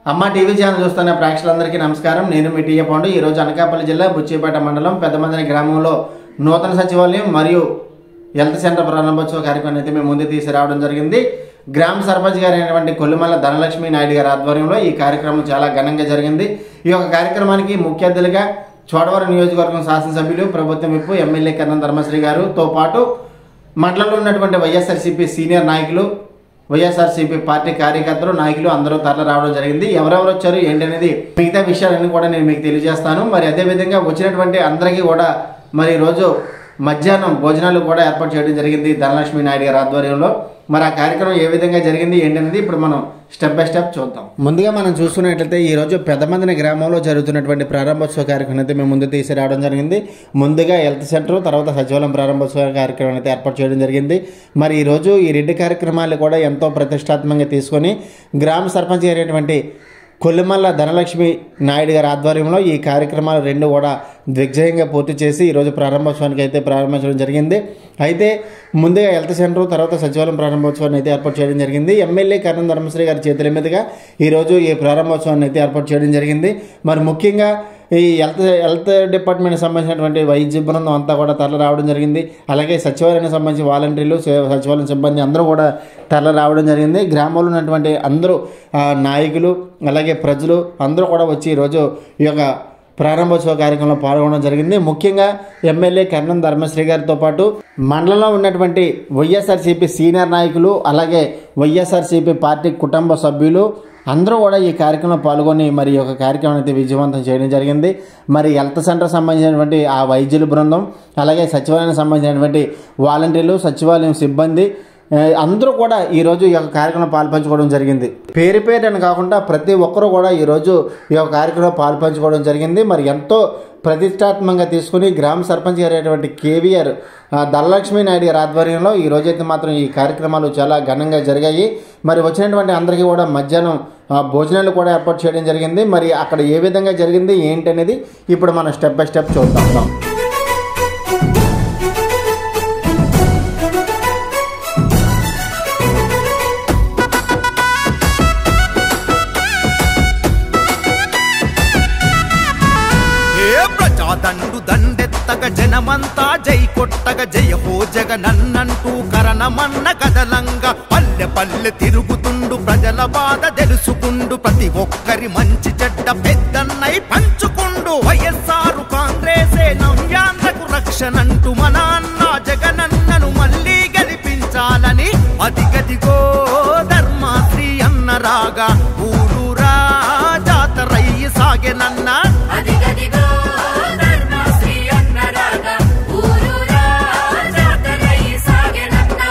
అమ్మ TV channel చూస్తున్న ప్రేక్షకులందరికీ నమస్కారం నేను మీ టీఏ పాండు ఈరోజు అనకాపల్లి జిల్లా బుచ్చిపేట మండలం పెద్దమందిని గ్రామంలో నూతన సచివాలయం మరియు హెల్త్ సెంటర్ ప్రారంభోత్సవ కార్యక్రమం అయితే మేము ముందు తీసుకురావడం జరిగింది గ్రామ సర్పంచ్ గారు అయినటువంటి కొల్లిమల్ల ధనలక్ష్మి నాయుడు గారి ఆధ్వర్యంలో ఈ కార్యక్రమం చాలా ఘనంగా జరిగింది ఈ యొక్క కార్యక్రమానికి ముఖ్య అతిథులుగా చోడవరం నియోజకవర్గం శాసనసభ్యులు ప్రభుత్వం విప్పు ఎమ్మెల్యే కన్నం ధర్మశ్రీ గారుతో పాటు మండలంలో ఉన్నటువంటి వైఎస్ఆర్సీపీ సీనియర్ నాయకులు వైఎస్ఆర్సీపీ పార్టీ కార్యకర్తలు నాయకులు అందరూ తరలి రావడం జరిగింది ఎవరెవరు వచ్చారు ఏంటనేది మిగతా విషయాలన్నీ కూడా నేను మీకు తెలియజేస్తాను మరి అదేవిధంగా వచ్చినటువంటి అందరికీ కూడా మరి ఈరోజు మధ్యాహ్నం భోజనాలు కూడా ఏర్పాటు చేయడం జరిగింది ధనలక్ష్మి నాయుడు గారి ఆధ్వర్యంలో మరి ఆ కార్యక్రమం ఏ విధంగా జరిగింది ఏంటనేది ఇప్పుడు మనం స్టెప్ బై స్టెప్ చూద్దాం ముందుగా మనం చూసుకున్నట్లయితే ఈ రోజు పెద్దమందిని గ్రామంలో జరుగుతున్నటువంటి ప్రారంభోత్సవ కార్యక్రమం అయితే మేము ముందు తీసుకురావడం జరిగింది ముందుగా హెల్త్ సెంటర్ తర్వాత సచివాలయం ప్రారంభోత్సవ కార్యక్రమం అయితే ఏర్పాటు చేయడం జరిగింది మరి ఈ రోజు ఈ రెండు కార్యక్రమాలు కూడా ఎంతో ప్రతిష్టాత్మకంగా తీసుకొని గ్రామ సర్పంచ్ అయినటువంటి కొల్లిమల్ల ధనలక్ష్మి నాయుడు గారి ఆధ్వర్యంలో ఈ కార్యక్రమాలు రెండు కూడా దిగ్జయంగా పూర్తి చేసి ఈరోజు ప్రారంభోత్సవానికి అయితే ప్రారంభించడం జరిగింది అయితే ముందుగా హెల్త్ సెంటర్ తర్వాత సచివాలయం ప్రారంభోత్సవాన్ని అయితే ఏర్పాటు చేయడం జరిగింది ఎమ్మెల్యే కరణం ధర్మశ్రీ గారి చేతుల మీదుగా ఈరోజు ఈ ప్రారంభోత్సవాన్ని అయితే ఏర్పాటు చేయడం జరిగింది మరి ముఖ్యంగా ఈ హెల్త్ హెల్త్ డిపార్ట్మెంట్కి సంబంధించినటువంటి వైద్య బృందం అంతా కూడా తరలి రావడం జరిగింది అలాగే సచివాలయానికి సంబంధించి వాలంటీర్లు సే- సచివాలయం సిబ్బంది అందరూ కూడా తరలి రావడం జరిగింది గ్రామంలో ఉన్నటువంటి అందరూ ఆ, నాయకులు అలాగే ప్రజలు అందరూ కూడా వచ్చి ఈరోజు ఈ యొక్క ప్రారంభోత్సవ కార్యక్రమంలో పాల్గొనడం జరిగింది ముఖ్యంగా ఎమ్మెల్యే కర్ణం ధర్మశ్రీ గారితో పాటు మండలంలో ఉన్నటువంటి వైఎస్ఆర్సీపీ సీనియర్ నాయకులు అలాగే వైఎస్ఆర్సీపీ పార్టీ కుటుంబ సభ్యులు అందరూ కూడా ఈ కార్యక్రమంలో పాల్గొని మరి ఈ యొక్క కార్యక్రమం అయితే విజయవంతం చేయడం జరిగింది మరి హెల్త్ సెంటర్ సంబంధించినటువంటి ఆ వైద్యుల బృందం అలాగే సచివాలయానికి సంబంధించినటువంటి వాలంటీర్లు సచివాలయం సిబ్బంది ఆ, అందరూ కూడా ఈరోజు ఈ యొక్క కార్యక్రమం పాల్పంచుకోవడం జరిగింది పేరు పేరు అని కాకుండా ప్రతి ఒక్కరూ కూడా ఈరోజు ఈ యొక్క కార్యక్రమంలో పాల్పంచుకోవడం జరిగింది మరి ఎంతో ప్రతిష్టాత్మకంగా తీసుకుని గ్రామ సర్పంచ్ గారు అయినటువంటి కేవీఆర్ ఆ, ధనలక్ష్మి నాయుడు గారి ఆధ్వర్యంలో ఈ రోజైతే మాత్రం ఈ కార్యక్రమాలు చాలా ఘనంగా జరిగాయి మరి వచ్చినటువంటి అందరికీ కూడా మధ్యాహ్నం ఆ, భోజనాలు కూడా ఏర్పాటు చేయడం జరిగింది మరి అక్కడ ఏ విధంగా జరిగింది ఏంటి అనేది ఇప్పుడు మనం స్టెప్ బై స్టెప్ చూద్దాం ఏ ప్రజాదండు దండెత్తగ జనమంతా జై కొట్టగ జయ హో జగనన్నంటూ కరణమన్న కదలంగా పల్లె పల్లె తిరుగుతుండు ప్రజల బాధ తెలుసుకుండు ప్రతి ఒక్కరి మంచి చెడ్డ పెద్దన్నై పంచుకుండు వైఎస్ఆర్ కాంగ్రెసే నవ్యాంధ్రకు రక్షణంటూ మన అన్న జగనన్నను మళ్ళీ గెలిపించాలని అదిగదిగో ధర్మాశ్రీ అన్న రాగా ఊరూరా జాతరయ్యి సాగెనన్నా అదిగదిగో ధర్మశ్రీ అన్నరాగా ఊరూరా జాతరై సాగెనన్నా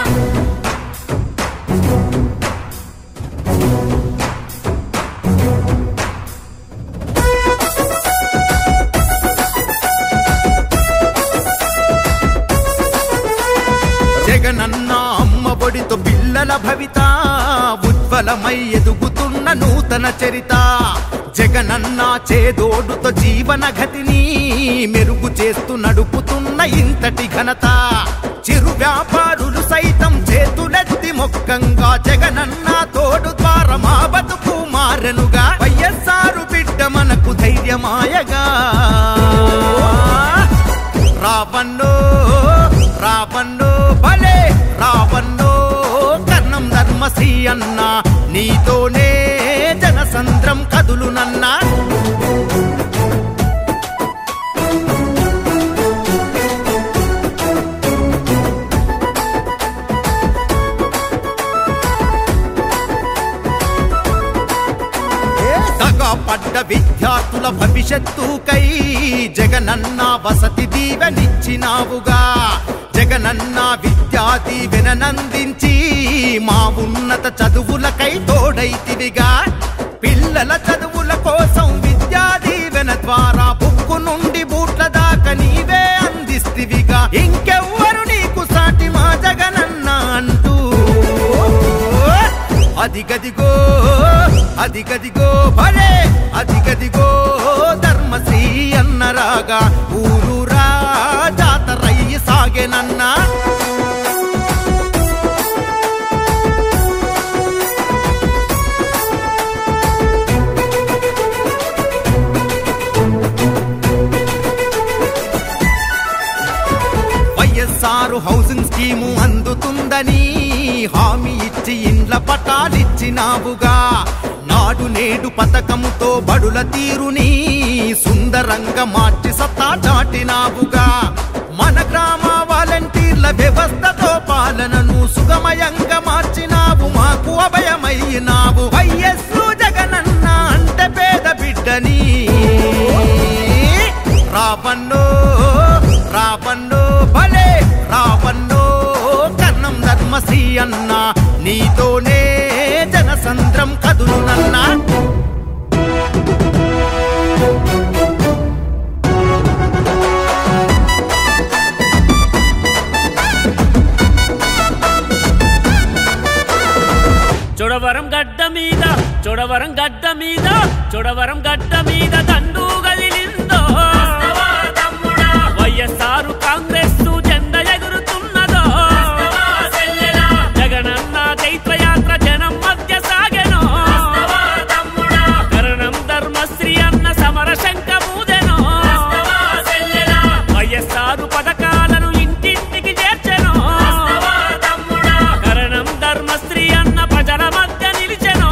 జగనన్న అమ్మ ఒడితో పిల్లల భవిత ఉజ్వలమై ఎదుగుతున్న నూతన చరిత జగనన్న చేదోడుతో జీవన గతిని మెరుగు చేస్తూ నడుపుతున్న ఇంతటి ఘనత చిరు వ్యాపారులు సైతం చేతులెత్తి మొక్కంగా జగనన్న తోడు ద్వారా మా బతుకు మారెనుగా వైఎస్ఆరు బిడ్డ మనకు ధైర్యమాయగా రావన్నో రావన్నో భలే రావన్నో కర్ణం ధర్మశ్రీ అన్న నీతోనే జనసంద్రం కదులునన్నా దగా పడ్డ విద్యార్థుల భవిష్యత్తుకై జగనన్న వసతి దీవెనిచ్చినావుగా జగనన్న విద్యా దీవెనందించి మా ఉన్నత చదువులకై తోడైతివిగా పిల్లల చదువుల కోసం విద్యా దీవెన ద్వారా బుక్కు నుండి బూట్ల దాకా నీవే అందిస్తివిగా ఇంకెవ్వరు నీకు సాటి మా జగనన్న అంటూ అదిగదిగో అదిగదిగో భలే అదిగదిగో ధర్మశ్రీ అన్నరాగా ఊరూరా జాతరయ్యి సాగెనన్నా స్కీము అందుతుందని హామీ ఇచ్చి ఇండ్ల పటాలిచ్చినావుగా నాడు నేడు పథకముతో బడుల తీరుని సుందరంగా మార్చి సత్తా చాటినావుగా మన గ్రామ వాలంటీర్ల వ్యవస్థతో పాలనను సుగమయంగా మార్చినావు మాకు అభయమయ్యినావు వైఎస్సు జగనన్న అంటే పేద బిడ్డని రావన్నో రావన్నో భలే రావన్నో కన్నం ధర్మశ్రీ అన్న నీతోనే జనసంద్రం కదులునన్నా చొడవరం గడ్డ మీద చొడవరం గడ్డ మీద చొడవరం గడ్డ మీద దండు గదిలిందో వైఎస్ఆర్ కాంగ్రెస్ జెండ ఎగురుతున్నదో జగనన్న చైత్రయాత్ర జనం మధ్య సాగెనో కరణం ధర్మశ్రీ అన్న సమర శంఖ మూదెనో వైఎస్ఆర్ పథకాలను ఇంటింటికి చేర్చెనో కరణం ధర్మశ్రీ అన్న ప్రజల మధ్య నిలిచెనో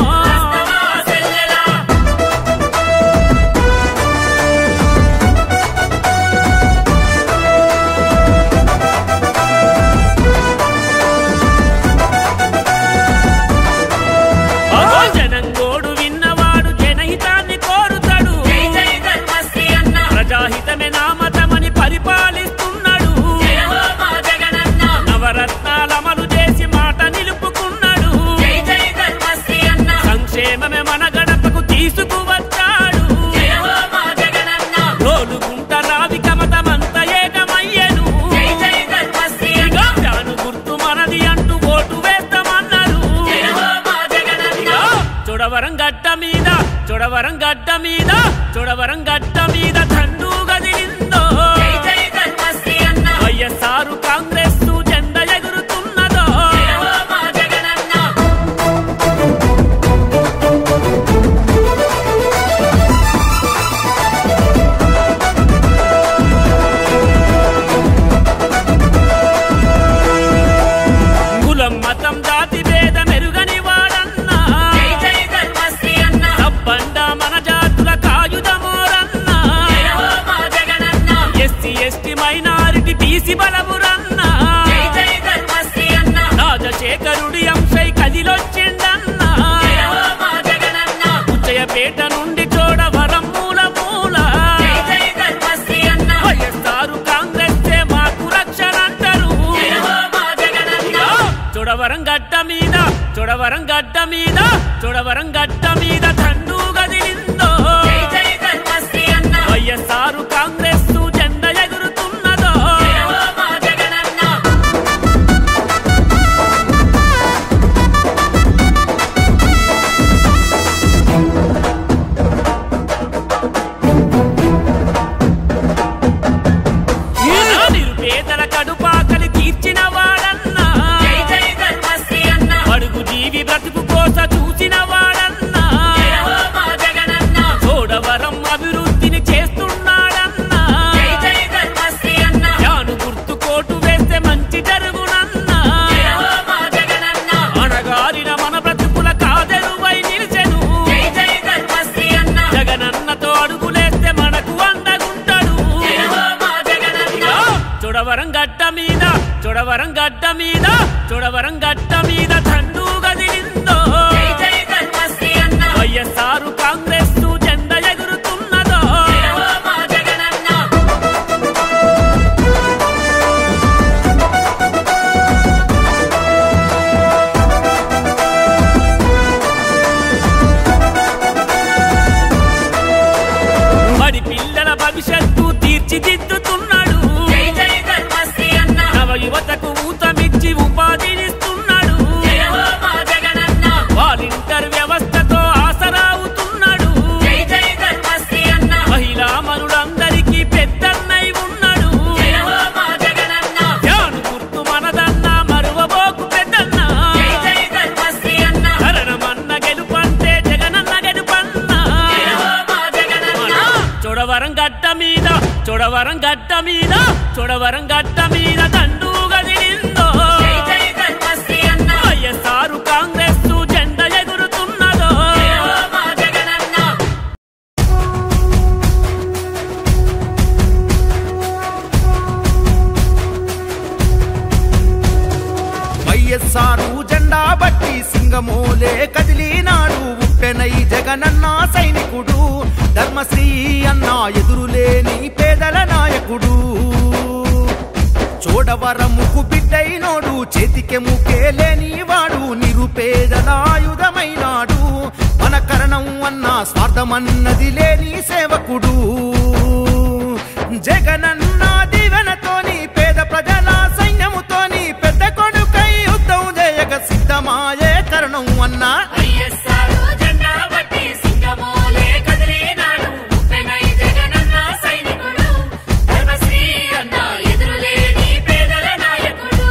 ఓ జనంగోడు విన్నవాడు జనహితాన్ని కోరుతాడు ప్రజాహితమే నామతమని పరిపాలిస్తున్నాడు నవరత్నాల అమలు చేసి మాట నిలుపుకున్నాడు సంక్షేమమే మన గడపకు తీసుకువచ్చాడు రోలుగుంట రావి కమతమంత ఏకమయ్యను ఇదిగో జాను గుర్తు మనది అంటూ ఓటు వేస్తామన్నారు ఇదిగో చొడవరం గడ్డ మీద చొడవరం గడ్డ మీద చొడవరం గడ్డ మీద దండు గదిలిందో వైఎస్ఆర్ కాంగ్రెస్ జెండ ఎగురుతున్నదో కులం మతం జాతి భేద మెరుగని వాడన్నా తప్పండ మన జాతుల కాయుధమోరన్నా ఎస్సీ ఎస్టీ మైనారిటీ బీసీ బలమురన్నా రాజశేఖరుడి అంశై కదిలొచ్చిండన్నా ఉచ్చయపేట నుండి చోడవరం మూల మూల వైఎస్ఆర్ కాంగ్రెస్ మాకు రక్షణ అంటారు చొడవరం గడ్డ మీద చొడవరం గడ్డ మీద చొడవరం గడ్డ మీద దండు గదిలిందో వైఎస్ఆర్ కాంగ్రెస్ జెండ ఎగురుతున్నదో నిరుపేదల కడుపాకలి తీర్చిన వాడన్నా అడుగు జీవి బ్రతుకు కోస చూసిన వాడన్నా చోడవరం అభివృద్ధిని చేస్తున్నాడన్నా యాను గుర్తు కోటు వేస్తే మంచి జరుగునన్నా అణగారిన మన బ్రతుకుల కాదెరువై నిలిచెను జగనన్నతో అడుగులేస్తే మనకు అండగుంటాడు ఇదిగో చొడవరం గడ్డ మీద చొడవరం గడ్డ మీద చొడవరం గడ్డ మీద దండు గదిలిందో వైఎస్ఆర్ కాంగ్రెస్ జెండ ఎగురుతున్నదో బడి పిల్లల భవిష్యత్తు తీర్చిదిద్దుతున్నాడు నవ యువతకు ఊతమిచ్చి ఉపాధినిస్తున్నాడు వాలంటీర్ వ్యవస్థతో ఆసరావుతున్నాడు మహిళా మనులందరికీ పెద్దన్నై ఉన్నాడు యాను గుర్తు మనదన్న మరువబోకు పెద్దన్న కరణమన్న గెలుపంటే జగనన్న గెలుపన్న మన చొడవరం గడ్డ మీద చొడవరం గడ్డ మీద చొడవరం గడ్డ మీద దండు గదిలిందో జగనన్న సైనికుడు ధర్మశ్రీ అన్న ఎదురులేని పేదల నాయకుడు చోడవరముకు బిడ్డైనోడు చేతికెముకే లేని వాడు నిరుపేదల ఆయుధమైనాడు మన కరణం అన్న స్వార్థమన్నది లేని సేవకుడు జగనన్న దీవెనతోని పేద ప్రజల సైన్యముతోని పెద్ద కొడుకై యుద్ధం చేయగ సిద్ధమాయే కరణం అన్నా వైఎస్ఆర్ జెండా బట్టి సింగమోలే కదిలినాడు ఉప్పెనై జగనన్న సైనికుడు ధర్మశ్రీ అన్న ఎదురులేని పేదల నాయకుడు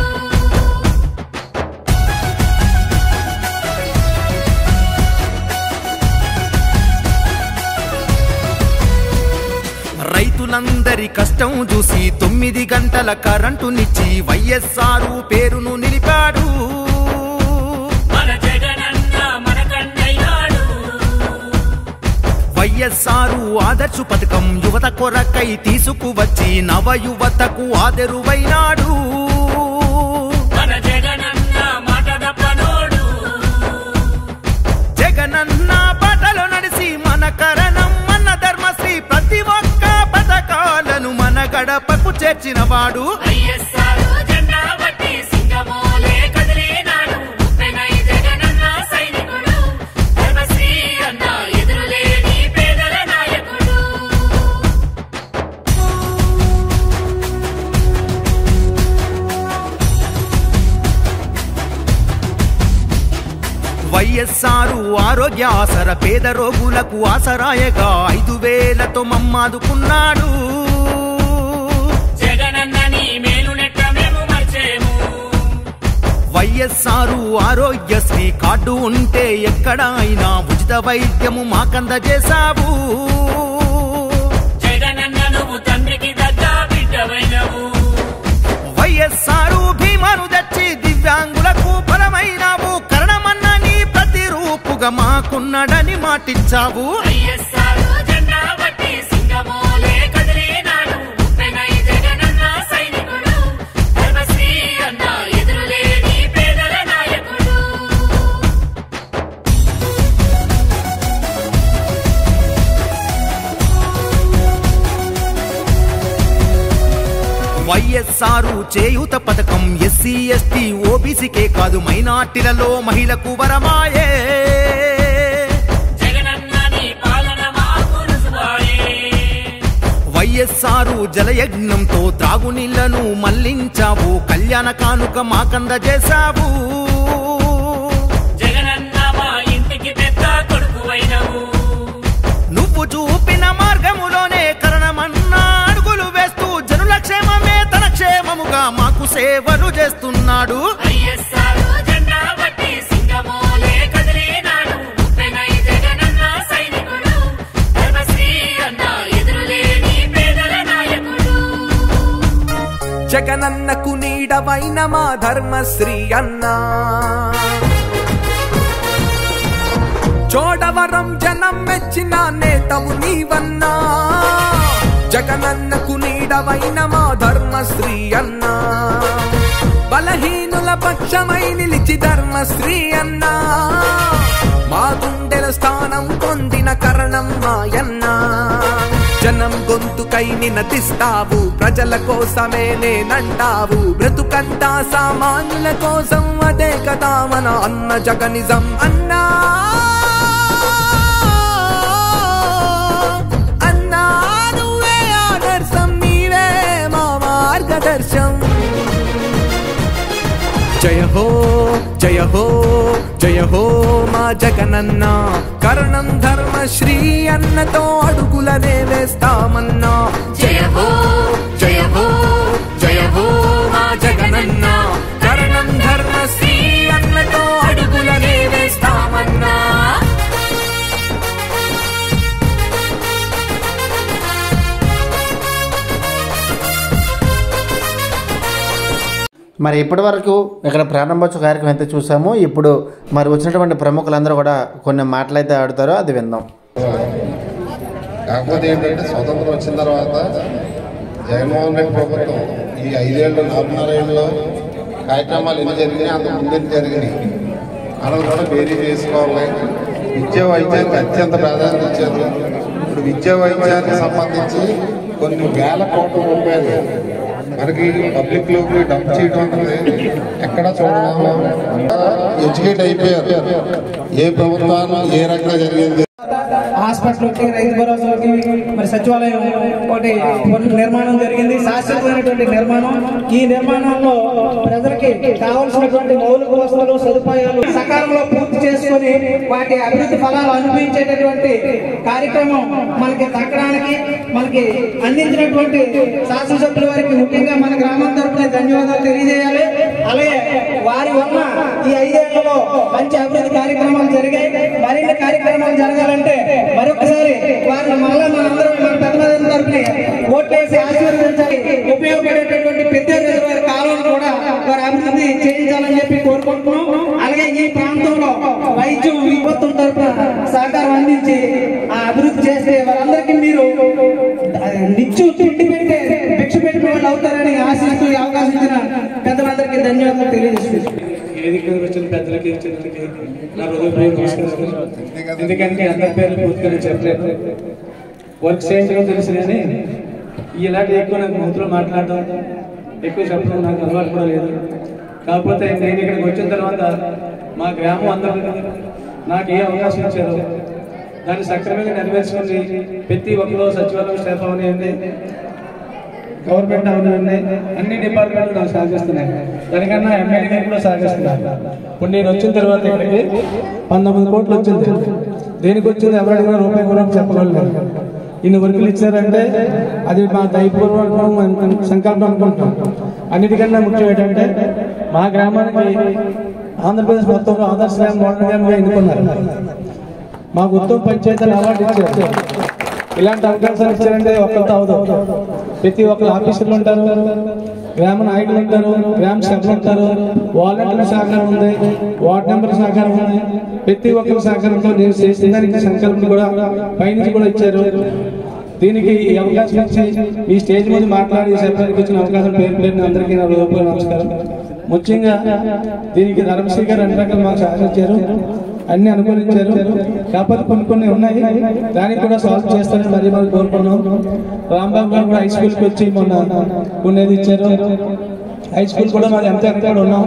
రైతులందరి కష్టం చూసి తొమ్మిది గంటల కరెంటునిచ్చి వైఎస్ఆర్ పేరును నిలిపాడు మన జగనన్న మన కన్నయ్యాడు వైఎస్ఆర్ ఆదర్శ పథకం యువత కొరకై తీసుకువచ్చి నవ యువతకు ఆదరువైనాడు మన జగనన్న మాట తప్పనోడు జగనన్న బాటలో నడిసి మన కరణం మన ధర్మశ్రీ ప్రతి ఒక్క పథకాలను మన గడపకు చేర్చినవాడు వైఎస్ఆర్ జెండా బట్టి సింగమోలే కదిలినాడు ఉప్పెనై జగనన్న సైనికుడు ధర్మశ్రీ అన్న ఎదురులేని పేదల నాయకుడు వైఎస్ఆర్ ఆరోగ్య ఆసర పేద రోగులకు ఆసరాయగా ఐదు వేలతో మమ్మాదుకున్నాడు జగనన్నని మేలు నెట్ట మేము మర్చేము వైఎస్ఆర్ ఆరోగ్యశ్రీ కార్డు ఉంటే ఎక్కడ అయినా ఉచిత వైద్యము మాకందజేశావు జగనన్న నువ్వు తండ్రికి దగ్గ బిడ్డవైనవు వైఎస్ఆర్ భీమాను తెచ్చి దివ్యాంగులకు బలమైనావు కరణమన్న నీ ప్రతి రూపుగా మాకున్నడని మాటిచ్చావు వైఎస్ఆర్ జెండా బట్టి సింగమోలే కదిలినాడు ఉప్పెనై జగనన్న సైనికుడు ధర్మశ్రీ అన్న ఎదురులేని పేదల నాయకుడు వైఎస్ఆర్ చేయూత పథకం ఎస్సీ ఎస్టీ ఓబీసీకే కాదు మైనార్టీలలో మహిళకు వరమాయే జగనన్న నీ పాలన మాకు రుజువాయే వైఎస్ఆర్ జలయజ్ఞంతో త్రాగునీళ్లను మళ్లించావు కళ్యాణ కానుక మాకందజేశావు జగనన్న మా ఇంటికి పెద్ద కొడుకువైనవు నువ్వు చూపిన మార్గములోనే కరణమన్నా అడుగులు వేస్తూ జనుల క్షేమమే తన క్షేమముగా మాకు సేవలు చేస్తున్నాడు వైఎస్ఆర్ జెండా బట్టి సింగమోలే కదిలినాడు ఉప్పెనై జగనన్న సైనికుడు ధర్మశ్రీ అన్న ఎదురులేని పేదల నాయకుడు జగనన్నకు నీడవైన మా ధర్మశ్రీ అన్నా చోడవరం జనం మెచ్చిన నేతవు నీవన్నా జగనన్నకు నీడవైన మా ధర్మశ్రీ అన్నా బలహీనుల పక్షమై నిలిచి ధర్మశ్రీ అన్నా మా గుండెల స్థానం పొందిన కరణం మాయన్నా జనం గొంతుకై నినదిస్తావు ప్రజల కోసమే నేనంటావు బ్రతుకంతా సామాన్యుల కోసం అదే కదా మన అన్న జగనిజం అన్నా అన్నా నువ్వే ఆదర్శం నీవే మా మార్గదర్శం జయ హో జయ హో జయ హో మా జగనన్న కరణం ధర్మశ్రీ అన్నతో అడుగులనే వేస్తామన్నా జయ హో జయ హో జయ హో మా జగనన్న కరణం ధర్మశ్రీ అన్నతో అడుగులనే వేస్తామన్నా మరి ఇప్పటి వరకు ఇక్కడ ప్రారంభోత్సవ కార్యక్రమం అయితే చూసాము ఇప్పుడు మరి వచ్చినటువంటి ప్రముఖులందరూ కూడా కొన్ని మాటలైతే ఆడుతారో అది విందాం కాకపోతే ఏంటంటే స్వతంత్రం వచ్చిన తర్వాత జగన్మోహన్ రెడ్డి ప్రభుత్వం ఈ ఐదేళ్ళు నాలుగున్నర ఏళ్ళలో కార్యక్రమాలు ఎన్ని జరిగినాయి అంత ముందు ఎన్ని జరిగినాయి మనం కూడా బేరీ చేసుకోవాలి విద్యా వైద్యానికి అత్యంత ప్రాధాన్యత ఇచ్చారు ఇప్పుడు విద్యా వైద్యానికి సంబంధించి కొన్ని వేల కోట్ల రూపాయలు మనకి పబ్లిక్ లోకి డంప్ చేయడం అనేది ఎక్కడ చూడడం ఎడ్యుకేట్ అయిపోయారు ఏ ప్రభుత్వాన్ని ఏ రకంగా జరిగింది హాస్పిటల్కి రైతు భరోసాకి మరి సచివాలయం ఒకటి పునర్ నిర్మాణం జరిగింది శాశ్వతమైనటువంటి నిర్మాణం ఈ నిర్మాణంలో ప్రజలకి కావాల్సినటువంటి మౌలిక వసతులు సదుపాయాలు సకాలంలో పూర్తి చేసుకొని వాటి అభివృద్ధి ఫలాలు అనుభవించేటటువంటి కార్యక్రమం మనకి దక్కడానికి మనకి అందించినటువంటి శాసనసభ్యుల వారికి ముఖ్యంగా మన గ్రామం తరపున ధన్యవాదాలు తెలియజేయాలి అలాగే వారి వల్ల ఈ ఐదేళ్లలో మంచి అభివృద్ధి కార్యక్రమాలు జరిగాయి మరిన్ని కార్యక్రమాలు జరగాలంటే మరొకసారి వారిని మళ్ళా మనందరం మన పెద్దల తరపుని ఓట్లేసి ఆశీర్వదించాలి ఉపయోగపడేటటువంటి పెద్ద రిజర్వాయర్ కాలువను కూడా వారి అభివృద్ధి చేయించాలని చెప్పి కోరుకుంటున్నాం అలాగే ఈ ప్రాంతంలో వైద్యం విపత్తుల తరపున సహకారం అందించి ఆ అభివృద్ధి చేస్తే వారందరికీ మీరు నిత్యం తిండి పెట్టే భిక్ష పెట్టిన వాళ్ళు అవుతారని ఆశిస్తూ ఈ అవకాశం ఇచ్చిన పెద్దలందరికీ ధన్యవాదాలు తెలియజేస్తున్నాను వేదిక మీద వచ్చిన పెద్దలకి చిన్నలకి నా హృదయపూర్వక నమస్కారాలు ఎందుకంటే అందరి పేర్లు పూర్తిగా చెప్పలేదు వర్క్ చేయించడం తెలుసు కానీ ఇలాంటి ఎక్కువ నాకు మూతులో మాట్లాడడం ఎక్కువ చెప్పడం నాకు అలవాటు కూడా లేదు కాకపోతే నేను ఇక్కడికి వచ్చిన తర్వాత మా గ్రామం అందరూ నాకు ఏ అవకాశం ఇచ్చారో దాన్ని సక్రమంగా నెరవేర్చుకుని ప్రతి ఒక్కరు సచివాలయం స్టాఫ్ అవనివ్వండి గవర్నమెంట్ అవనివ్వండి అన్ని డిపార్ట్మెంట్లు నాకు సహకరిస్తున్నాయి దానికన్నా ఎమ్మెల్యే గారు కూడా సహకరిస్తున్నారు ఇప్పుడు నేను వచ్చిన తర్వాత ఇక్కడికి పంతొమ్మిది కోట్లు వచ్చింది దేనికి వచ్చింది ఎవరు అడిగినా రూపాయి కూడా చెప్పగలరు ఇన్ని వర్కులు ఇచ్చారంటే అది మా దైపూర్వకం సంకల్పం అనుకుంటాం అన్నిటికన్నా ముఖ్యం ఏంటంటే మా గ్రామానికి ఆంధ్రప్రదేశ్ మొత్తంలో ఆదర్శ గ్రామ మోడల్ గ్రామంగా ఎన్నుకున్నారు మాకు ఉత్తమ పంచాయతీలు అవార్డు ఇచ్చారు ఇలాంటి అవకాశాలు ఇచ్చారంటే ఒక్కరితో అవదు ప్రతి ఒక్కరు ఆఫీసర్లు ఉంటారు గ్రామ నాయకులు ఉంటారు గ్రామ సభ్యులు ఉంటారు వాలంటీర్ల సహకారం ఉంది వార్డు మెంబర్ సహకారం ఉంది ప్రతి ఒక్కరి సహకారంతో నేను చేసిన దానికి సంకల్పం కూడా పైనుంచి కూడా ఇచ్చారు దీనికి ఈ అవకాశం ఇచ్చి ఈ స్టేజ్ మీద మాట్లాడి సెపరేట్కి ఇచ్చిన అవకాశం పేరు పేరున అందరికీ నా హృదయపూర్వక నమస్కారం ముఖ్యంగా దీనికి ధర్మశ్రీ గారు అన్ని రకాలు మాకు సహకరించారు అన్ని అనుకూలించారు కాకపోతే కొన్ని కొన్ని ఉన్నాయి దానికి కూడా సాల్వ్ చేస్తారని మరి మరి కోరుకున్నాం రాంబాబు గారు కూడా హై స్కూల్కి వచ్చి మొన్న కొనేది ఇచ్చారు హై స్కూల్ కూడా మాది ఎంత ఎక్కడ ఉన్నాం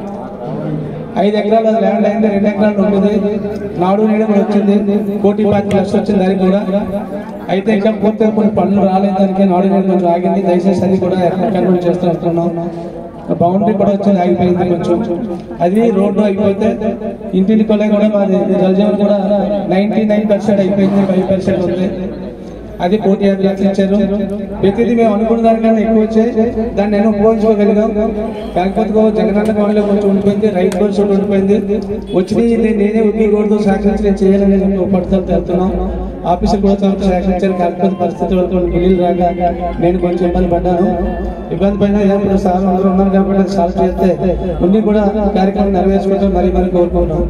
ఐదు ఎకరాలు అది ల్యాండ్ అయింది రెండు ఎకరాలు ఉంటుంది నాడు నేడు కూడా వచ్చింది కోటి పాతి లక్షలు వచ్చింది దానికి కూడా అయితే ఇంకా పూర్తిగా కొన్ని పనులు రాలేదు దానికి నాడు నేడు కొంచెం ఆగింది దయచేసి అది కూడా కంట్రోల్ చేస్తూ వస్తున్నాం బౌండరీ కూడా వచ్చింది ఆగిపోయింది కొంచెం అది రోడ్డు అయిపోతే ఇంటింటి కొలే కూడా మాది జలజీవన్ కూడా నైన్టీ నైన్ పర్సెంట్ అయిపోయింది ఫైవ్ పర్సెంట్ ఉంది అది కోటి యాభై లక్షలు ఇచ్చారు ప్రతిదీ మేము అనుకున్న దానికన్నా ఎక్కువ వచ్చాయి దాన్ని నేను ఉపయోగించుకోగలిగాం కాకపోతే జగనన్న గవర్నలో కొంచెం ఉండిపోయింది రైతు భరోసా ఉండిపోయింది వచ్చింది నేను నేనే ఒకే గోడుతో సహకరించి నేను చేయాలని చెప్పి పట్టుదల తెలుతున్నాం ఆఫీసులు కూడా తమకు సహకరించారు కాకపోతే పరిస్థితి వరకు బిల్లులు రాక నేను కొంచెం ఇబ్బంది పడ్డాను ఇబ్బంది పడినా ఇప్పుడు సార్ అందరూ ఉన్నారు కాబట్టి అది సాల్వ్ చేస్తే కొన్ని కూడా కార్యక్రమం నెరవేర్చుకుంటాం మరీ మరీ కోరుకుంటాం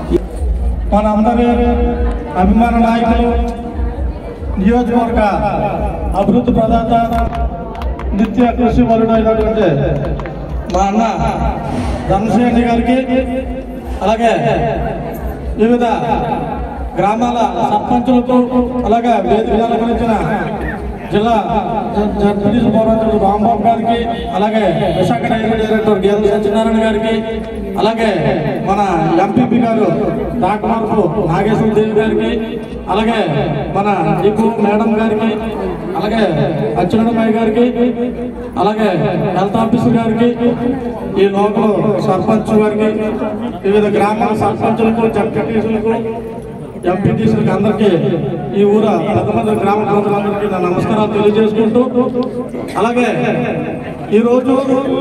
మన అందరి అభిమాన నాయకులు నియోజకవర్గ అభివృద్ధి ప్రదాత నిత్య కృషి వరుడైనటువంటి మా అన్న ధనశ్రేణి గారికి అలాగే వివిధ గ్రామాల సర్పంచులకు అలాగే వేదిక అలంకరించిన జిల్లా జడ్పీటీసీ పౌరాతులు రాంబాబు గారికి అలాగే విశాఖ డైరీ డైరెక్టర్ గీతల సత్యనారాయణ గారికి అలాగే మన ఎంపీపీ గారు డాక్టర్ నాగేశ్వర దేవి గారికి అలాగే మన ఈపు మేడం గారికి అలాగే అచ్యుతమ్మాయి గారికి అలాగే హెల్త్ ఆఫీసర్ గారికి ఈ లోకల్ సర్పంచ్ గారికి వివిధ గ్రామాల సర్పంచులకు జడ్పీటీసులకు ఎంపీటీసీలకు అందరికీ ఈ ఊర పెద్దమంది గ్రామ ప్రజలందరికీ నా నమస్కారాలు తెలియజేసుకుంటూ అలాగే ఈరోజు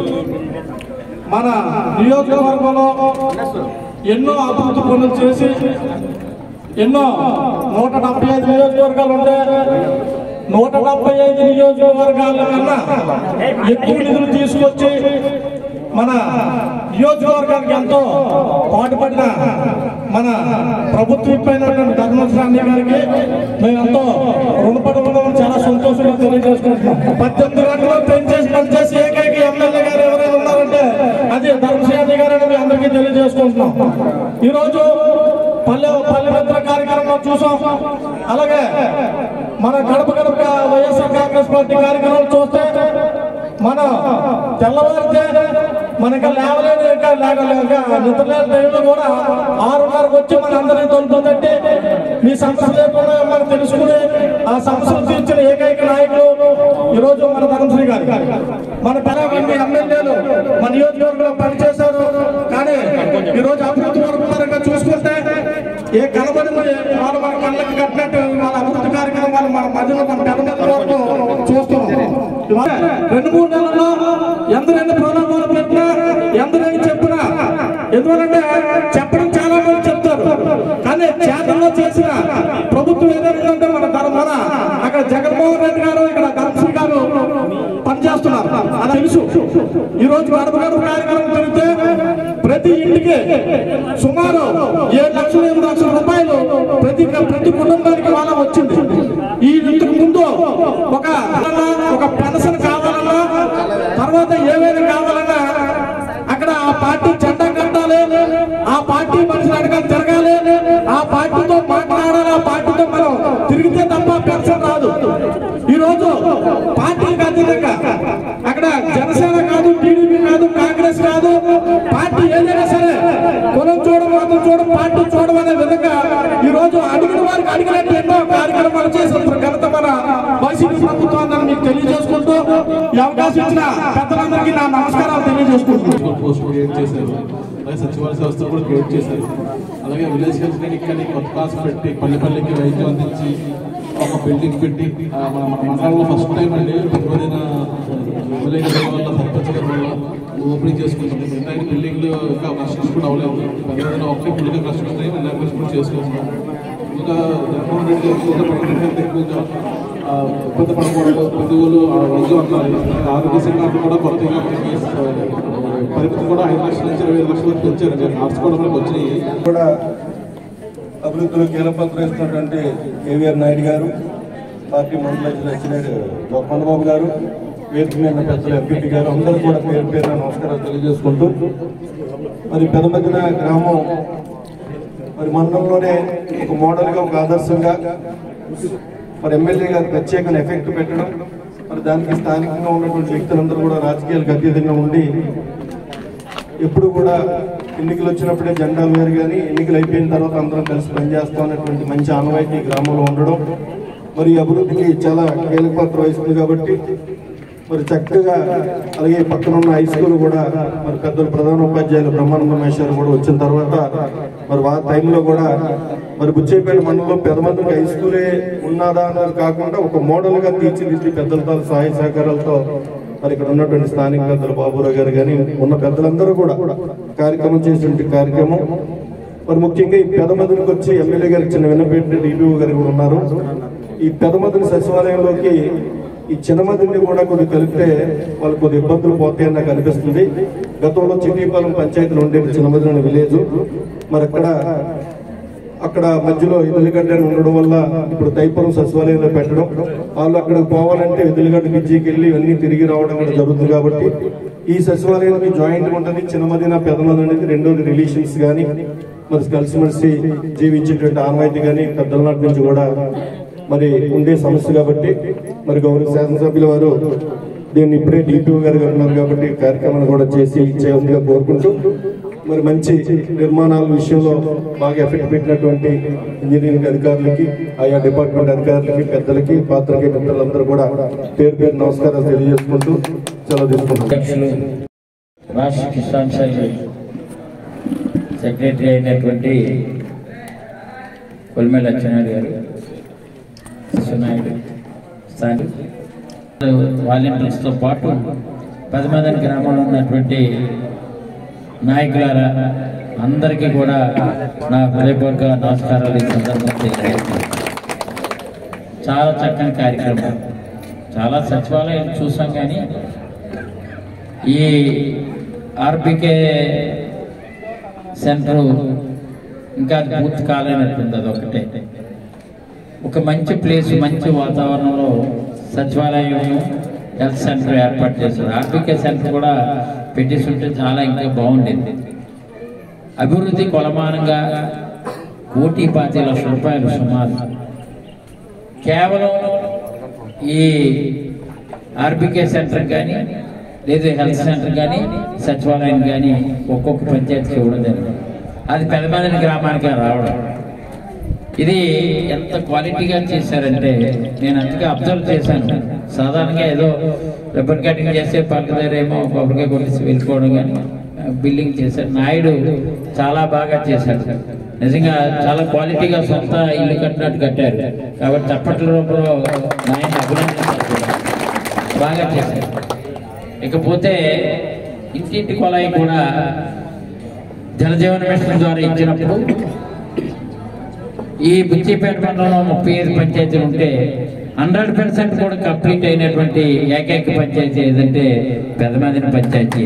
మన నియోజకవర్గంలో ఎన్నో అభివృద్ధి పనులు చేసి ఎన్నో నూట డెబ్బై ఐదు నియోజకవర్గాలు ఉంటే నూట డెబ్బై ఐదు నియోజకవర్గాల కన్నా ఎక్కువ నిధులు తీసుకొచ్చి మన నియోజకవర్గానికి ఎంతో పాటుపడిన మన ప్రభుత్వం పైనటువంటి ధర్మశ్రాణి గారికి మేము ఎంతో రుణపడి ఉన్నామని చాలా సంతోషంగా తెలియజేసుకుంటున్నాం పద్దెనిమిది గంటలు పెంచేసి పనిచేసి ఏకైక ఎమ్మెల్యే గారు ఎవరైనా ఉన్నారంటే అది ధర్మశ్రాణి గారు అని మీ అందరికీ తెలియజేసుకుంటున్నాం ఈరోజు పల్లె పల్లె మిత్ర కార్యక్రమం చూసాం అలాగే మన గడప గడప వైఎస్ఆర్ కాంగ్రెస్ పార్టీ కార్యక్రమాలు చూస్తే మన తెల్లవారితే మనకి లేవలేదు ఇంకా లేక నిద్రలేని టైంలో కూడా ఆరున్నరకు వచ్చి మన అందరినీ తొలుతుందంటే మీ సమస్య లేకుండా మనం తెలుసుకుని ఆ సమస్యలు తీర్చిన ఏకైక నాయకులు ఈరోజు మన ధర్మశ్రీ గారు మన పెరగండి ఎమ్మెల్యేలు మన నియోజకవర్గంలో పనిచేశారు కానీ ఈరోజు అభివృద్ధి వరకు పరంగా చూసుకుంటే ఏ కనబడి వాళ్ళు మన కళ్ళకి కట్టినట్టు వాళ్ళ అభివృద్ధి కార్యక్రమాలు మన మధ్యలో మన పెద్ద పెద్ద వరకు చూస్తున్నాం ఇవాళ రెండు మూడు నెలల్లో ఎందరైనా ప్రోగ్రామాలు పెట్టినా ఎందరైనా చెప్పినా ఎందుకంటే చెప్పడం చాలా మంది చెప్తారు కానీ చేతల్లో చేసిన ప్రభుత్వం ఏదైనా ఉందంటే మన ధర్మ మన అక్కడ జగన్మోహన్ రెడ్డి గారు ఇక్కడ ధర్మశ్రీ గారు పనిచేస్తున్నారు అది తెలుసు ఈ రోజు గడప గడప కార్యక్రమం జరిగితే ప్రతి ఇంటికి సుమారు ఏడు లక్షలు ఎనిమిది లక్షల రూపాయలు ప్రతి ప్రతి కుటుంబానికి వాళ్ళ వచ్చింది ఈ ఇంతకు ముందు ఒక ఒక పెన్షన్ కావాలన్నా తర్వాత ఏమైనా కావాలన్నా అక్కడ ఆ పార్టీ జెండా కట్టాలి ఆ పార్టీ మనుషులు అడగాలి తిరగాలి ఆ పార్టీతో మాట్లాడాలి ఆ పార్టీతో మనం తిరిగితే తప్ప పెన్షన్ రాదు ఈ రోజు పార్టీకి అతీతంగా అక్కడ జనసేన కాదు టీడీపీ కాదు కాంగ్రెస్ కాదు పార్టీ ఏదైనా సరే కులం చూడ మాత్రం చూడ పార్టీ చూడమనే విధంగా ఈ రోజు అడిగిన వారికి అడిగినట్టు ఎన్నో కార్యక్రమాలు చేసిన ఘనత మన వైసీపీ ప్రభుత్వాన్ని మీకు తెలియజేసుకుంటూ ఈ అవకాశం ఇచ్చిన పెద్దలందరికీ నా నమస్కారాలు తెలియజేసుకుంటున్నాను పోస్ట్ క్రియేట్ చేశారు అలాగే సచివాలయ వ్యవస్థ కూడా క్రియేట్ చేశారు అలాగే విలేజ్ హెల్త్ క్లినిక్ అని కొత్త క్లాస్ పెట్టి పల్లె పల్లెకి వైద్యం అందించి ఒక బిల్డింగ్ పెట్టి ఆ, మన మన మండలంలో ఫస్ట్ టైం అండి పెద్దదిన ఎమ్మెల్యే గారి వల్ల సర్పంచ్ గారి వల్ల ఓపెనింగ్ చేసుకుంటాం మిగతా బిల్డింగ్లు ఇంకా కన్స్ట్రక్షన్ కూడా అవ్వలేదు పెద్దదిన ఒకటి ఫుల్గా కన్స్ట్రక్షన్ అయ్యి ఇనాగ్రేషన్ కూడా చేసుకుంటున్నాం ఇంకా జగన్మోహన్ రెడ్డి గారు కూడా పక్కన ఎక్కువగా ఆ, ఇబ్బంది పడకూడదు బంధువులు ఆ వైద్యం అందాలి ఆరోగ్య సంఘాలు కూడా కొత్తగా పరిమితి కూడా ఐదు లక్షల నుంచి ఇరవై ఐదు లక్షల వరకు పెంచారు మార్చుకోవడంలోకి వచ్చినాయి కూడా అభివృద్ధిలో కీలకపాత్ర వేస్తున్నటువంటి కేవీఆర్ నాయుడు గారు పార్టీ మండల అధ్యక్షుడు గోపాలబాబు గారు వేదిక మీద ఉన్న పెద్దలు ఎంపీపీ గారు అందరూ కూడా పేరు పేరున నమస్కారాలు తెలియజేసుకుంటూ మరి పెదమదిన గ్రామం మరి మండలంలోనే ఒక మోడల్గా ఒక ఆదర్శంగా మరి ఎమ్మెల్యే గారు ప్రత్యేక ఎఫెక్ట్ పెట్టడం మరి దానికి స్థానికంగా ఉన్నటువంటి వ్యక్తులందరూ కూడా రాజకీయాలకు అతీతంగా ఉండి ఎప్పుడు కూడా ఎన్నికలు వచ్చినప్పుడే జెండాలు వేరు కానీ ఎన్నికలు అయిపోయిన తర్వాత అందరం కలిసి పనిచేస్తాం అనేటువంటి మంచి ఆనవాయితీ ఈ గ్రామంలో ఉండడం మరి ఈ అభివృద్ధికి చాలా కీలక పాత్ర వహిస్తుంది కాబట్టి మరి చక్కగా అలాగే పక్కన ఉన్న హై స్కూల్ కూడా మరి పెద్దలు ప్రధాన ఉపాధ్యాయులు బ్రహ్మానంద మహేశ్వర్ కూడా వచ్చిన తర్వాత మరి ఆ టైంలో కూడా మరి బుచ్చేపేట మండలంలో పెద్దమందికి హై స్కూలే ఉన్నదా అన్నది కాకుండా ఒక మోడల్ గా తీర్చిదిద్ది పెద్దలతో సహాయ సహకారాలతో మరి ఇక్కడ ఉన్నటువంటి స్థానిక పెద్దలు బాబురావు గారు కానీ ఉన్న పెద్దలందరూ కూడా కార్యక్రమం చేసినటువంటి కార్యక్రమం మరి ముఖ్యంగా ఈ పెదమదునికి వచ్చి ఎమ్మెల్యే గారు చిన్న విన్నపేట డిబిఓ గారు కూడా ఉన్నారు ఈ పెదమదుని సచివాలయంలోకి ఈ చిన్నమదిని కూడా కొద్ది కలిపితే వాళ్ళు కొద్ది ఇబ్బందులు పోతాయని నాకు అనిపిస్తుంది గతంలో చిట్టిపాలెం పంచాయతీలో ఉండేది చిన్నమదిన విలేజ్ మరి అక్కడ అక్కడ మధ్యలో ఎదులుగడ్డ అని ఉండడం వల్ల ఇప్పుడు తైపురం సచివాలయంలో పెట్టడం వాళ్ళు అక్కడికి పోవాలంటే ఎదులుగడ్డ బిజ్జీకి వెళ్ళి ఇవన్నీ తిరిగి రావడం కూడా జరుగుతుంది కాబట్టి ఈ సచివాలయానికి జాయింట్ ఉంటుంది చిన్నమదిన పెదమది అనేది రెండోది రిలేషన్స్ కానీ మరి కలిసిమెలిసి జీవించేటువంటి ఆనవాయితీ కానీ పెద్దల నాటి నుంచి కూడా మరి ఉండే సమస్య కాబట్టి మరి గౌరవ శాసనసభ్యుల వారు దీన్ని ఇప్పుడే డిపిఓ గారు ఉన్నారు కాబట్టి ఈ కార్యక్రమాన్ని కూడా చేసి చేయాల్సిందిగా కోరుకుంటూ మరి మంచి నిర్మాణాల విషయంలో బాగా ఎఫెక్ట్ పెట్టినటువంటి ఇంజనీరింగ్ అధికారులకి ఆయా డిపార్ట్మెంట్ అధికారులకి పెద్దలకి పాత్రకి పెద్దలందరూ కూడా పేరు పేరు నమస్కారాలు తెలియజేసుకుంటూ సెలవు తీసుకుంటున్నాను రాష్ట్ర కిసాన్ సెల్ సెక్రటరీ అయినటువంటి కొల్మెల అచ్చెన్నాయుడు గారు కృష్ణనాయుడు స్థానిక వాలంటీర్స్తో పాటు పదిమంది గ్రామంలో ఉన్నటువంటి నాయకులారా అందరికీ కూడా నా హృదయపూర్వక నమస్కారాలు ఈ సందర్భంగా తెలియజేస్తున్నాను చాలా చక్కని కార్యక్రమం చాలా సచివాలయాలు చూసాం కానీ ఈ ఆర్బికే సెంటర్ ఇంకా అది పూర్తి కాలేనట్టుంది అది ఒకటే ఒక మంచి ప్లేస్ మంచి వాతావరణంలో సచివాలయం హెల్త్ సెంటర్ ఏర్పాటు చేశారు ఆర్బికే సెంటర్ కూడా పెట్టేసి ఉంటే చాలా ఇంకా బాగుండేది అభివృద్ధి కొలమానంగా కోటి పాతి లక్షల రూపాయలు సుమారు కేవలం ఈ ఆర్బికే సెంటర్ కానీ లేదు హెల్త్ సెంటర్ కానీ సచివాలయం కానీ ఒక్కొక్క పంచాయతీకి ఇవ్వడం జరిగింది అది పెదమదని గ్రామానికి రావడం ఇది ఎంత క్వాలిటీగా చేశారంటే నేను అందుకే అబ్జర్వ్ చేశాను సాధారణంగా ఏదో రిబ్బన్ కటింగ్ చేస్తే పక్క దగ్గర ఏమో కొబ్బరికాయ కొట్టేసి వెళ్ళిపోవడం కానీ బిల్డింగ్ చేశారు నాయుడు చాలా బాగా చేశాడు నిజంగా చాలా క్వాలిటీగా సొంత ఇల్లు కట్టినట్టు కట్టారు కాబట్టి చప్పట్ల రూపంలో నాయన అభినందించారు కూడా. బాగా చేశారు ఇకపోతే ఇంటింటి కొలాయి కూడా జలజీవన మిషన్ ద్వారా ఇచ్చినప్పుడు ఈ బుచ్చిపేట మండలంలో ముప్పై ఐదు పంచాయతీలు ఉంటే హండ్రెడ్ పర్సెంట్ కూడా కంప్లీట్ అయినటువంటి ఏకైక పంచాయతీ ఏదంటే పెదమదిన పంచాయతీ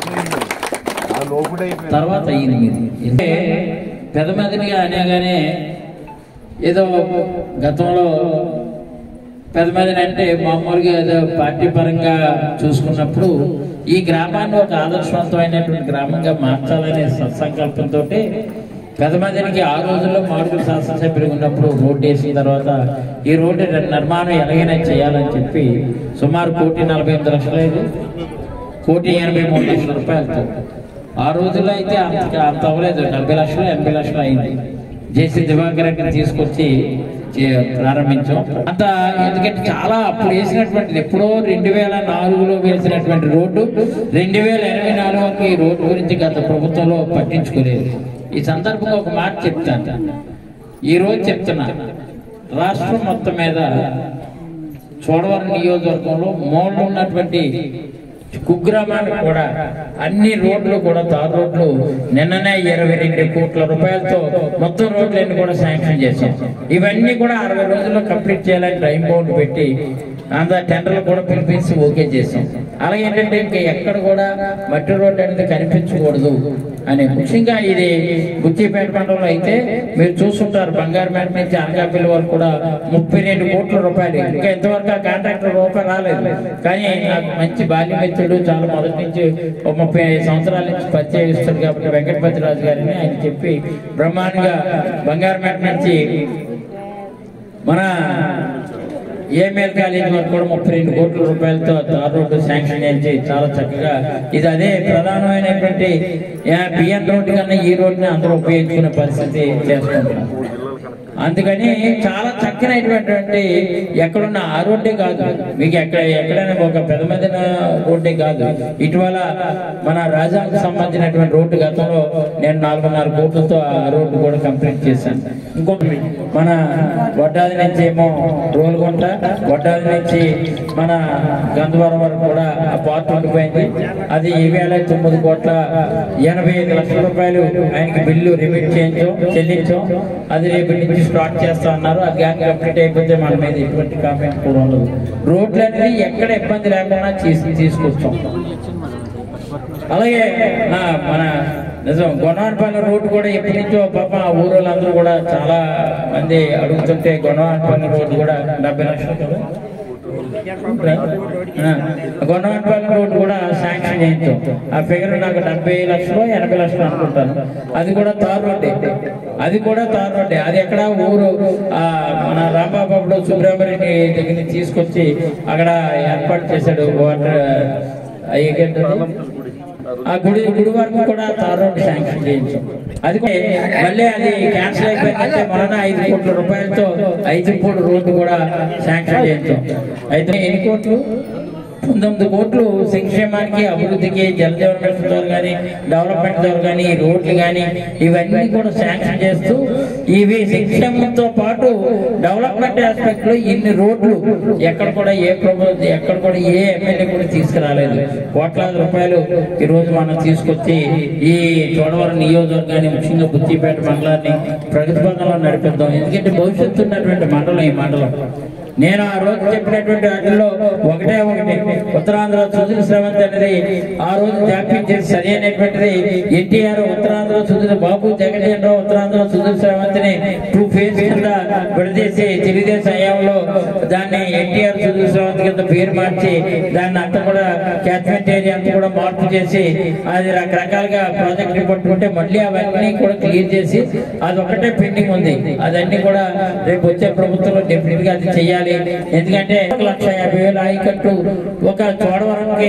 తర్వాత అయింది మీది అంటే పెదమదినిగా అనేగానే ఏదో గతంలో పెదమదిని అంటే మామూలుగా ఏదో పార్టీ పరంగా చూసుకున్నప్పుడు ఈ గ్రామాన్ని ఒక ఆదర్శవంతమైనటువంటి గ్రామంగా మార్చాలనే సత్సంకల్పంతో పెదమదినికి ఆ రోజుల్లో మాడుగుల శాసనసభ్యులు ఉన్నప్పుడు రోడ్డు వేసిన తర్వాత ఈ రోడ్డు నిర్మాణం ఎలాగైనా చేయాలని చెప్పి సుమారు కోటి నలభై ఎనిమిది లక్షలు అయింది కోటి ఎనభై మూడు లక్షల రూపాయలతో ఆ రోజుల్లో అయితే అంత అంత అవ్వలేదు డెబ్బై లక్షలు ఎనభై లక్షలు అయింది జేసీ దివాకర్ రెడ్డిని తీసుకొచ్చి చే- ప్రారంభించాం అంత ఎందుకంటే చాలా అప్పుడు వేసినటువంటిది ఎప్పుడో రెండు వేల నాలుగులో వేసినటువంటి రోడ్డు రెండు వేల ఇరవై నాలుగు వరకు ఈ రోడ్డు గురించి గత ప్రభుత్వంలో పట్టించుకోలేదు ఈ సందర్భంగా ఒక మాట చెప్తాను ఈ రోజు చెప్తున్నా రాష్ట్రం మొత్తం మీద చోడవరం నియోజకవర్గంలో మూలలో ఉన్నటువంటి కుగ్రామానికి కూడా అన్ని రోడ్లు కూడా తార్ రోడ్లు నిన్ననే ఇరవై రెండు కోట్ల రూపాయలతో మొత్తం రోడ్లన్నీ కూడా శాంక్షన్ చేశాం ఇవన్నీ కూడా అరవై రోజుల్లో కంప్లీట్ చేయాలని టైం బౌండ్ పెట్టి అంత టెండర్లు కూడా పిలిపించి ఓకే చేసాం అలాగే ఏంటంటే ఇంకా ఎక్కడ కూడా మట్టి రోడ్డు అనేది కనిపించకూడదు అని ముఖ్యంగా ఇది బుచ్చిపేట మండలంలో అయితే మీరు చూస్తుంటారు బంగారుపేట నుంచి అనకాపల్లి వరకు కూడా ముప్పై రెండు కోట్ల రూపాయలు ఇంకా ఇంతవరకు ఆ కాంట్రాక్టర్ రూపాయి రాలేదు కానీ నాకు మంచి బాల్యమిత్రుడు చాలా మొదటి నుంచి ఒక ముప్పై ఐదు సంవత్సరాల నుంచి పరిచయం ఇస్తాడు కాబట్టి వెంకటపతి రాజు గారిని ఆయన చెప్పి బ్రహ్మాండంగా బంగారుపేట నుంచి మన ఏఎంఎల్ కాలేజ్ వరకు కూడా ముప్పై రెండు కోట్ల రూపాయలతో తార్ రోడ్డు శాంక్షన్ చేసి చాలా చక్కగా ఇది అదే ప్రధానమైనటువంటి బిఎన్ రోడ్డు కన్నా ఈ రోడ్డుని అందరూ ఉపయోగించుకునే పరిస్థితి చేసుకుంటున్నారు అందుకని చాలా చక్కనైనటువంటి ఎక్కడున్న ఆ రోడ్డే కాదు మీకు ఎక్కడ ఎక్కడైనా ఒక పెద్ద మెదన రోడ్డే కాదు ఇటీవల మన రాజాకు సంబంధించినటువంటి రోడ్డు గతంలో నేను నాలుగున్నర కోట్లతో ఆ రోడ్డు కూడా కంప్లీట్ చేశాను ఇంకొకటి మన వడ్డాది నుంచి ఏమో రోలుగుంట వడ్డాది నుంచి మన గంధవరం వరకు కూడా ఆ పార్ట్ ఉండిపోయింది అది ఈ వేల తొమ్మిది కోట్ల ఎనభై ఐదు లక్షల రూపాయలు ఆయనకి బిల్లు రిమిట్ చేయించాం చెల్లించాం అది రేపు నుంచి స్టార్ట్ చేస్తా అన్నారు ఆ గ్యాంగ్ కంప్లీట్ అయిపోతే మన మీద ఎటువంటి కామెంట్ కూడా ఉండదు రోడ్లన్నీ ఎక్కడ ఇబ్బంది లేకుండా తీసి తీసుకొచ్చాం అలాగే నా మన నిజం గొనవానపల్లి రోడ్డు కూడా ఎప్పటి నుంచో పాప ఆ ఊరోళ్ళందరూ కూడా చాలా మంది అడుగుతుంటే గొనవానపల్లి రోడ్డు కూడా డెబ్బై లక్షలు కదా గొన్నవనపల్లి రోడ్డు కూడా శాంక్షన్ చేయించాం ఆ ఫిగర్ నాకు డెబ్బై లక్షలు ఎనభై లక్షలు అనుకుంటాను అది కూడా తార్ రోడ్డే అది కూడా తార్ రోడ్డే అది ఎక్కడ ఊరు ఆ మన రాంబాబు సుబ్రహ్మణ్యం దగ్గర నుంచి తీసుకొచ్చి అక్కడ ఏర్పాటు చేశాడు వాటర్ అయ్యేటట్టు ఆ గుడి గుడి వరకు కూడా తార్ రోడ్డు శాంక్షన్ చేయించాం అది కూడా మళ్ళీ అది క్యాన్సిల్ అయిపోయిందంటే మొన్న ఐదు కోట్ల రూపాయలతో ఐదు కోట్ల రోడ్డు కూడా శాంక్షన్ చేయించాం అయితే ఎన్ని కోట్లు పంతొమ్మిది కోట్లు సంక్షేమానికి అభివృద్ధికి జలజీవన మిషన్ ద్వారా కానీ డెవలప్మెంట్ ద్వారా కానీ ఈ రోడ్లు కానీ ఇవన్నీ కూడా శాంక్షన్ చేస్తూ ఇవి సంక్షేమంతో పాటు డెవలప్మెంట్ ఆస్పెక్ట్ లో ఇన్ని రోడ్లు ఎక్కడ కూడా ఏ ప్రభుత్వం ఎక్కడ కూడా ఏ ఎమ్మెల్యే కూడా తీసుకురాలేదు కోట్లాది రూపాయలు ఈ రోజు మనం తీసుకొచ్చి ఈ చోడవరం నియోజకవర్గాన్ని ముఖ్యంగా బుచ్చిపేట మండలాన్ని ప్రగతి పథంలో నడిపిద్దాం ఎందుకంటే భవిష్యత్తు ఉన్నటువంటి మండలం ఈ మండలం నేను ఆ రోజు చెప్పినటువంటి వాటిల్లో ఒకటే ఒకటి ఉత్తరాంధ్ర సుధీర శ్రవంత్ అనేది ఆ రోజు జాప్యం చేసి సరి అయినటువంటిది ఎన్టీఆర్ ఉత్తరాంధ్ర సుధీర బాబు జగన్ రావు ఉత్తరాంధ్ర సుధీర శ్రవంత్ ని టూ ఫేజ్ కింద విడదీసి తెలుగుదేశం హయాంలో దాన్ని ఎన్టీఆర్ సుధీశ్రావంత్ కింద పేరు మార్చి దాన్ని అంతా కూడా క్యాచ్మెంట్ ఏరియా అంతా కూడా మార్పు చేసి అది రకరకాలుగా ప్రాజెక్టులు పట్టుకుంటే మళ్ళీ అవన్నీ కూడా క్లియర్ చేసి అది ఒకటే పెండింగ్ ఉంది అదన్నీ కూడా రేపు వచ్చే ప్రభుత్వంలో డెఫినెట్ గా అది చేయాలి ఎందుకంటే ఒక లక్ష యాభై వేల ఆయకట్టు ఒక చోడవరంకి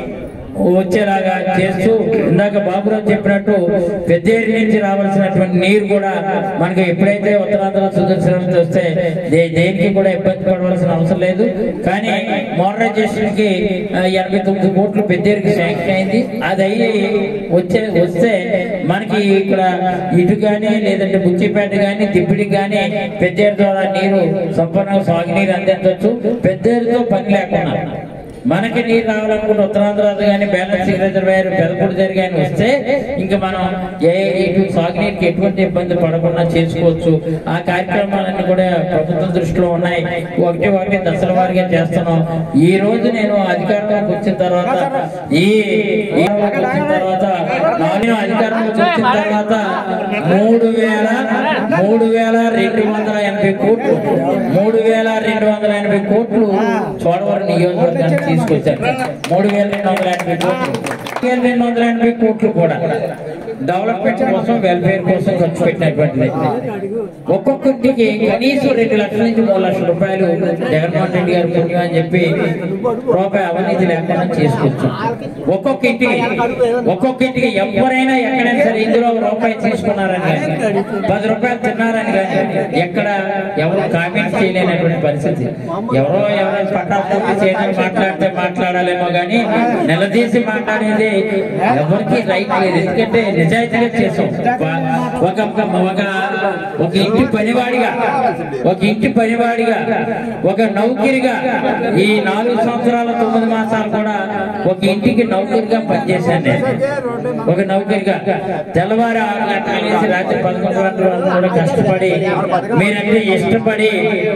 వచ్చేలాగా చేస్తూ ఇందాక బాబురావు చెప్పినట్టు పెద్దేరి నుంచి రావాల్సినటువంటి నీరు కూడా మనకు ఎప్పుడైతే ఉత్తరాంధ్ర సుదర్శనం వస్తే దే- దేనికి కూడా ఇబ్బంది పడవలసిన అవసరం లేదు కానీ మోడరైజేషన్ కి ఆ, ఎనభై తొమ్మిది కోట్లు పెద్దేరికి శాంక్షన్ అయింది అది అయ్యి వచ్చే వస్తే మనకి ఇక్కడ ఇటు కానీ లేదంటే బుచ్చిపేట కానీ తిప్పిడికి కానీ పెద్దేరు ద్వారా నీరు సంపూర్ణంగా సాగునీరు అందించవచ్చు పెద్దేరుతో పని లేకుండా మనకి నీరు రావాలనుకుంటే ఉత్తరాంధ్రాలు కానీ బ్యాలెన్సింగ్ రిజర్వాయర్ పెదపూడి దగ్గర కానీ వస్తే ఇంకా మనం ఏ ఇటు సాగునీటికి ఎటువంటి ఇబ్బంది పడకుండా చేసుకోవచ్చు ఆ కార్యక్రమాలన్నీ కూడా ప్రభుత్వం దృష్టిలో ఉన్నాయి ఒకటి ఒకటి దశల వారిగా చేస్తున్నాం ఈ రోజు నేను అధికారంలోకి వచ్చిన తర్వాత ఈ ఈ వచ్చిన తర్వాత నేను అధికారంలోకి వచ్చిన తర్వాత మూడు వేల మూడు వేల రెండు వందల ఎనభై కోట్లు మూడు వేల రెండు వందల ఎనభై కోట్లు చోడవరం నియోజకవర్గానికి తీసుకొచ్చారు మూడు వేల రెండు వందల ఎనభై కోట్లు వేల రెండు వందల ఎనభై కోట్లు కూడా డెవలప్మెంట్ కోసం వెల్ఫేర్ కోసం ఖర్చు పెట్టినటువంటిది ఒక్కొక్కటికి కనీసం రెండు లక్షల నుంచి మూడు లక్షల రూపాయలు జగన్మోహన్ రెడ్డి గారు పుణ్యం అని చెప్పి రూపాయి అవినీతి లేకుండా చేసుకొచ్చాం ఒక్కొక్క ఇంటికి ఒక్కొక్క ఇంటికి ఎవరైనా ఎక్కడైనా సరే ఇందులో ఒక రూపాయి తీసుకున్నారని కానీ పది రూపాయలు తిన్నారని కానీ ఎక్కడ ఎవరు కామెంట్ చేయలేనటువంటి పరిస్థితి ఎవరో ఎవరైనా పట్టాపూర్తి చేయడానికి మాట్లాడితే మాట్లాడాలేమో కానీ నిలదీసి మాట్లాడేది ఎవరికి రైట్ లేదు ఎందుకంటే నిజాయితీగా చేసాం ఒక ఒక ఒక ఒక ఇంటి పనివాడిగా ఒక ఇంటి పనివాడిగా ఒక నౌకరిగా ఈ నాలుగు సంవత్సరాల తొమ్మిది మాసాలు కూడా ఒక ఇంటికి నౌకరిగా పనిచేశాను నేను ఒక నౌకరిగా తెల్లవారు ఆరు గంటల నుంచి రాత్రి పదకొండు గంటల వరకు కూడా కష్టపడి మీరంటే ఇష్టపడి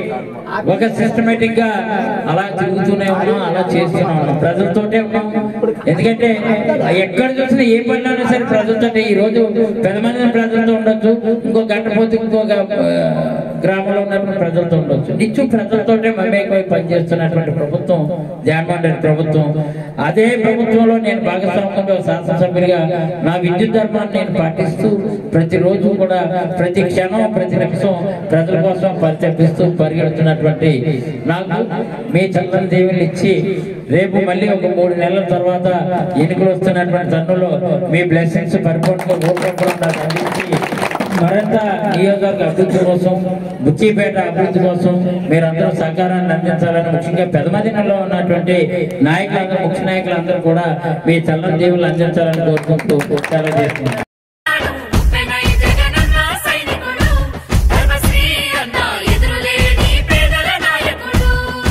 ఒక సిస్టమేటిక్ గా అలా తిరుగుతూనే ఉన్నాం అలా చేస్తూనే ఉన్నాం ప్రజలతోటే ఉన్నాం ఎందుకంటే ఎక్కడ చూసినా ఏ పనిలోనే సరే ప్రజలతోటే ఈ రోజు పెద్ద మంది ప్రజలతో ఉండొచ్చు ఇంకో గంట పోతే ఇంకొక ఆ, గ్రామంలో ఉన్నటువంటి ప్రజలతో ఉండొచ్చు నిత్యం ప్రజలతోటే మమేకమై పనిచేస్తున్నటువంటి ప్రభుత్వం జగన్మోహన్ రెడ్డి ప్రభుత్వం అదే ప్రభుత్వంలో నేను భాగస్వామ్యంలో శాసనసభ్యుడిగా నా విద్యుత్ ధర్మాన్ని నేను పాటిస్తూ ప్రతిరోజు కూడా ప్రతి క్షణం ప్రతి నిమిషం ప్రజల కోసం పరితపిస్తూ పరిగెడుతున్నటువంటి నాకు మీ చల్లని దేవుళ్ళు ఇచ్చి రేపు మళ్ళీ ఒక మూడు నెలల తర్వాత ఎన్నికలు వస్తున్నటువంటి తన్నులో మీ బ్లెస్సింగ్స్ పరిపూర్ణంగా రూపంలో నాకు అందించి మరింత నియోజకవర్గ అభివృద్ధి కోసం బుచ్చిపేట అభివృద్ధి కోసం మీరందరూ సహకారాన్ని అందించాలని ముఖ్యంగా పెదమదినలో ఉన్నటువంటి నాయకులందరూ ముఖ్య నాయకులందరూ కూడా మీ చల్లని దేవుళ్ళు అందించాలని కోరుకుంటూ సెలవు చేస్తున్నాను ఉప్పెనై జగనన్న సైనికుడు ధర్మశ్రీ అన్న ఎదురులేని పేదల నాయకుడు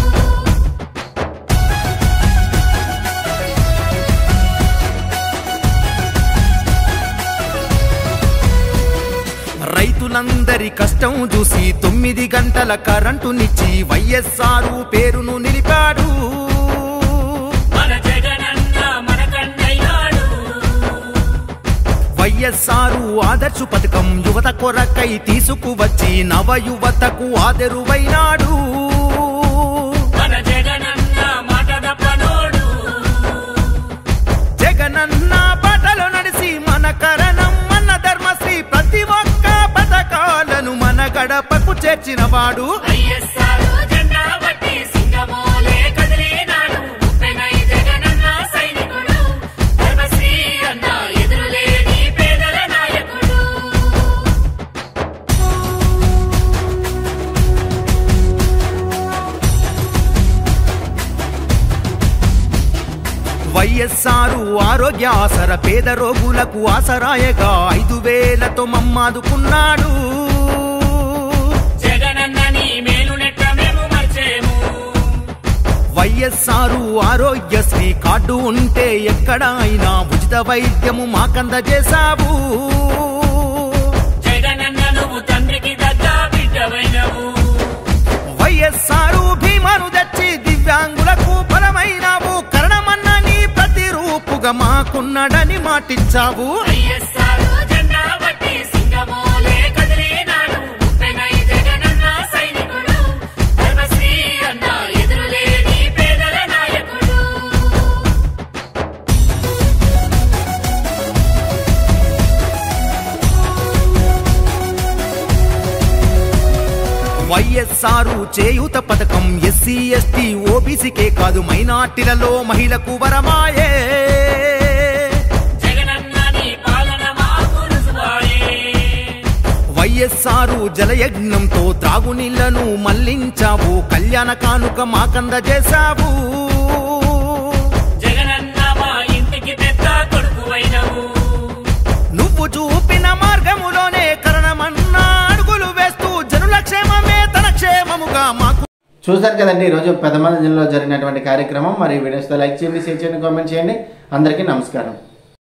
రైతులందరి కష్టం చూసి తొమ్మిది గంటల కరెంటునిచ్చి వైఎస్ఆర్ పేరును నిలిపాడు మన జగనన్న మన కన్నయ్యాడు వైఎస్ఆర్ ఆదర్శ పథకం యువత కొరకై తీసుకువచ్చి నవ యువతకు ఆదరువైనాడు మన జగనన్న మాట తప్పనోడు జగనన్న బాటలో నడిసి మన కరణం మన ధర్మశ్రీ ప్రతి ఒక్క పథకాలను మన గడపకు చేర్చినవాడు వైఎస్ఆర్ జెండా బట్టి సింగమోలే కదిలినాడు ఉప్పెనై జగనన్న సైనికుడు ధర్మశ్రీ అన్న ఎదురులేని పేదల నాయకుడు వైఎస్ఆర్ ఆరోగ్య ఆసర పేద రోగులకు ఆసరాయగా ఐదు వేలతో మమ్మాదుకున్నాడు జగనన్న నీ మేలు నెట్ట మేము మర్చేము వైఎస్ఆర్ ఆరోగ్యశ్రీ కార్డు ఉంటే ఎక్కడ అయినా ఉచిత వైద్యము మాకందజేశావు జగనన్న నువ్వు తండ్రికి దగ్గ బిడ్డవైనవు వైఎస్ఆర్ భీమాను తెచ్చి దివ్యాంగులకు బలమైనావు కరణమన్న నీ ప్రతి రూపుగా మాకున్నడని మాటిచ్చావు వైఎస్ఆర్ జెండా బట్టి సింగమోలే కదిలినాడు ఉప్పెనై జగనన్న చేయూత పథకం ఎస్సీ ఎస్టీ ఓబీసీకే కాదు మైనార్టీలలో మహిళకు వరమాయే జగనన్న నీ పాలన మాకు రుజువాయే వైఎస్ఆర్ జలయజ్ఞంతో త్రాగునీళ్లను మళ్లించావు కళ్యాణ కానుక మాకంద చేశావు జగనన్న మా ఇంటికి పెద్ద కొడుకువైనవు నువ్వు చూపిన మార్గములోనే కరణమన్నా అడుగులు వేస్తూ జనుల క్షేమమే తన క్షేమముగా మాకు చూశారు కదండి ఈరోజు పెద్దమంది జిల్లాలో జరిగినటువంటి కార్యక్రమం మరి వీడియోస్తో లైక్ చేయండి షేర్ చేయండి కామెంట్ చేయండి అందరికీ నమస్కారం